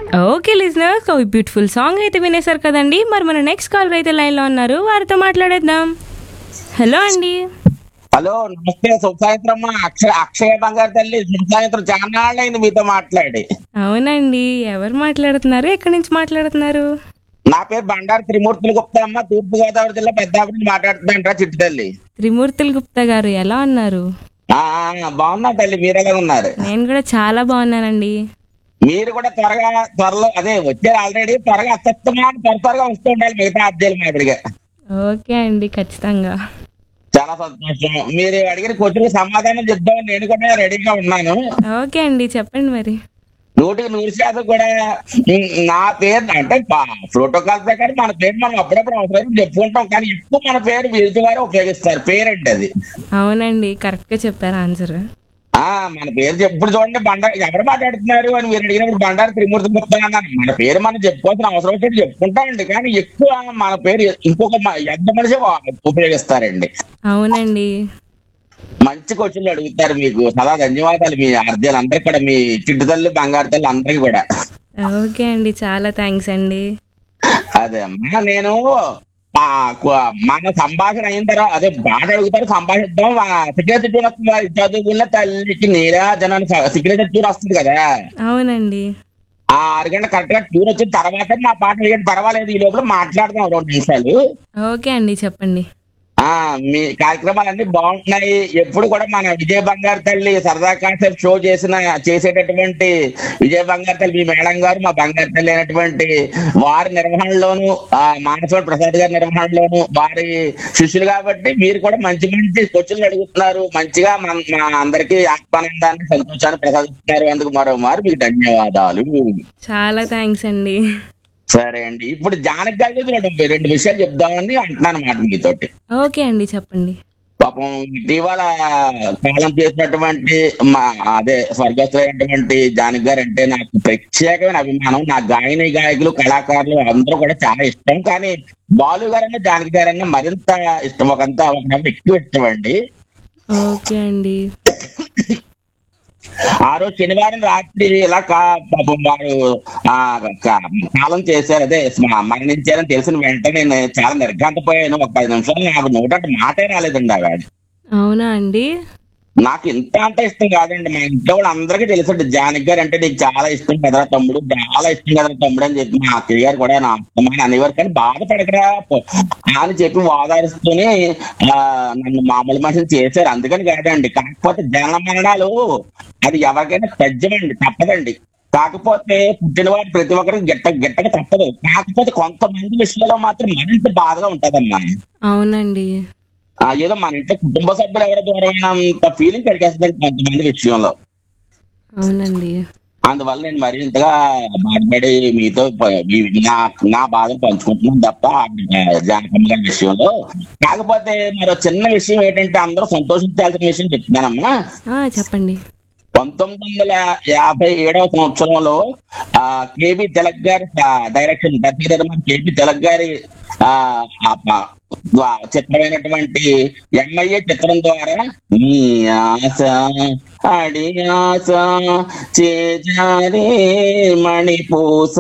Okay listeners ఒక beautiful song అయితే వినేశారు కదండి మరి మన నెక్స్ట్ కాల్ అయితే లైన్లో ఉన్నారు వారితో మాట్లాడేద్దాం హలో అండి హలో నమస్తే శుభ సాయంత్రం అమ్మా. అక్షయ అక్షయ బంగారు తల్లి శుభ సాయంత్రం చాలా అయింది మీతో మాట్లాడి అవునండి ఎవరు మాట్లాడుతున్నారు ఎక్కడి నుంచి మాట్లాడుతున్నారు నా పేరు బండారు త్రిమూర్తులు గుప్తా అమ్మ తూర్పు గోదావరి జిల్లా పెద్దాపురం నుంచి మాట్లాడుతుందంట చిట్టు తల్లి త్రిమూర్తులు గుప్తా గారు ఎలా ఉన్నారు ఆ, ఆ, బాగున్నా తల్లి మీరు ఎలా ఉన్నారు నేను కూడా చాలా బాగున్నానండి మీరు కూడా త్వరగా త్వరలో అదే వచ్చారు ఆల్రెడీ త్వరగా అసత్యమా త్వర త్వరగా వస్తూ ఉండాలి మిగతా అద్దెల మాదిరిగా ఓకే అండి ఖచ్చితంగా చాలా సంతోషం మీరు అడిగిన క్వశ్చన్ సమాధానం చెప్దామని నేను కూడా రెడీగా ఉన్నాను ఓకే అండి చెప్పండి మరి నూటికి నూరు శాతం కూడా ఉమ్, నా పేరు అంటే ప్రోటోకాల్ ప్రకారం మన పేరు మనం అప్పుడప్పుడు అవసరం చెప్పుకుంటాం కానీ ఎక్కువ మన పేరు వీరి వారు ఉపయోగిస్తారు పేరండి అది అవునండి కరెక్ట్గా చెప్పారు ఆన్సర్ ఆ మన పేరు చెప్- ఇప్పుడు చూడండి బండారు ఎవరు మాట్లాడుతున్నారు అని మీరు అడిగినప్పుడు బండారు త్రిమూర్తి గుప్తా అన్నాను మన పేరు మనం చెప్పుకోవాల్సిన అవసరం వచ్చి చెప్పుకుంటామండి కానీ ఎక్కువ మన పేరు ఇంకొక మ- ఎంత మనిషి ఉపయోగిస్తారండి అవునండి మంచి క్వశ్చన్లు అడుగుతారు మీకు చాలా ధన్యవాదాలు మీ అర్జీలు అందరికి కూడా మీ చిట్టు తల్లి బంగారు తల్లి అందరికి కూడా ఓకే అండి చాలా థ్యాంక్స్ అండి అదే అమ్మా నేను ఆ, కు- మన సంభాషణ అయిన తర్వాత అదే బాగా అడుగుతారు సంభాషిద్దాం సిగ్నేచర్ ట్యూన్ వస్తుంది చదువుకున్న తల్లికి నీరాజన సిగ్నేచర్ ట్యూన్ వస్తుంది కదా అవునండి ఆ ఆరు గంటల కరెక్ట్ గా ట్యూన్ వచ్చిన తర్వాత నా పాట వేయండి పర్వాలేదు ఈ లోపల మాట్లాడదాం రెండు నిమిషాలు ఓకే అండి చెప్పండి ఆ మీ కార్యక్రమాలన్నీ బాగుంటున్నాయి ఎప్పుడు కూడా మన విజయ బంగారు తల్లి సరదా కాన్సెప్ట్ షో చేసిన చేసేటటువంటి విజయ బంగారు తల్లి మీ మేడం గారు మా బంగారు తల్లి అయినటువంటి వారి నిర్వహణలోను ఆ మానసోడ్ ప్రసాద్ గారి నిర్వహణలోను వారి శిష్యులు కాబట్టి మీరు కూడా మంచి మంచి క్వశ్చన్లు అడుగుతున్నారు మంచిగా మన మా అందరికీ ఆత్మానందాన్ని సంతోషాన్ని ప్రసాదిస్తున్నారు అందుకు మరో మారు మీకు ధన్యవాదాలు చాలా థ్యాంక్స్ అండి సరే అండి ఇప్పుడు జానకి గారి గురించి రెండు రెండు విషయాలు చెప్దామని అంటున్నాను మాట మీతోటి ఓకే అండి చెప్పండి పాపం ఇటీవల కాలం చేసినటువంటి మా అదే స్వర్గస్థులైనటువంటి జానకి గారు అంటే నాకు ప్రత్యేకమైన అభిమానం నా గాయని గాయకులు కళాకారులు అందరూ కూడా చాలా ఇష్టం కానీ బాలు గారన్నా జానకి గారన్నా మరింత ఇష్టం ఒకంత ఒక ఎక్కువ ఇష్టం అండి ఓకే అండి ఆ రోజు శనివారం రాత్రి ఇలా కా- పాపం వారు ఆ కా- కాలం చేశారు అదే మ- మరణించారని తెలిసిన వెంటనే నేను చాలా నిర్ఘాంతపోయాను ఒక పది నిమిషాలు నాకు నోట మాటే రాలేదండి ఆవిడ అవునా అండి నాకు ఇంత అంత ఇష్టం కాదండి మా ఇంట్లో కూడా అందరికీ తెలుసు జానకి గారు అంటే నీకు చాలా ఇష్టం కదరా తమ్ముడు చాలా ఇష్టం కదరా తమ్ముడు అని చెప్పి మా అక్కయ్య గారు కూడా నా అత్తమ్మ అనేవారు కానీ బాధపడకరా పో- అని చెప్పి వాదారుస్తూనే ఆ నన్ను మామూలు మనిషిని చేశారు అందుకని కాదండి కాకపోతే జన మరణాలు అది ఎవరికైనా సజ్జమండి తప్పదండి కాకపోతే పుట్టినవాడు ప్రతి ఒక్కరికి గిట్ట గిట్టక తప్పదు కాకపోతే కొంతమంది విషయంలో మాత్రం మరింత బాధగా ఉంటదమ్మా అవునండి ఆ, ఏదో మన ఇంట్లో కుటుంబ సభ్యులు ఎవరో దూరమైనంత ఫీలింగ్ కలిగేస్తుంది కొంతమంది విషయంలో అవునండి అందువల్ల నేను మరింతగా బాధపడి మీతో ప- మీ- నా నా బాధను పంచుకుంటున్నాను తప్ప ఆ జానకమ్మ గారి విషయంలో కాకపోతే మరో చిన్న విషయం ఏంటంటే అందరూ సంతోషించాల్సిన విషయం చెప్తున్నానమ్మా ఆ, చెప్పండి పంతొమ్మిది వందల యాభై ఏడవ సంవత్సరంలో ఆ కేబి తిలక్ గారి ఆ, డైరెక్షన్ దర్శకుడు కేబి తిలక్ గారి ఆ ఆ ప- ద్వా- చిత్రమైనటువంటి ఎంఐఏ చిత్రం ద్వారా నీ ఆశ అడి ఆశ చేజారే మణిపూస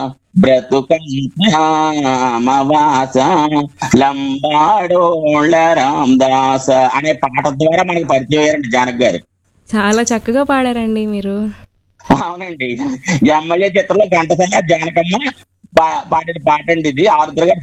బ్రతుకమావాస లంబాడోళ్ళ రామదాస అనే పాట ద్వారా మనకి పరిచయం అయ్యారండి జానక్ గారు చాలా చక్కగా పాడారండి మీరు అవునండి ఈ అమ్మయ్య చిత్రంలో ఘంటసాల జానకమ్మ పా- పాడిన పాట అండి ఇది ఆరుద్ర గారు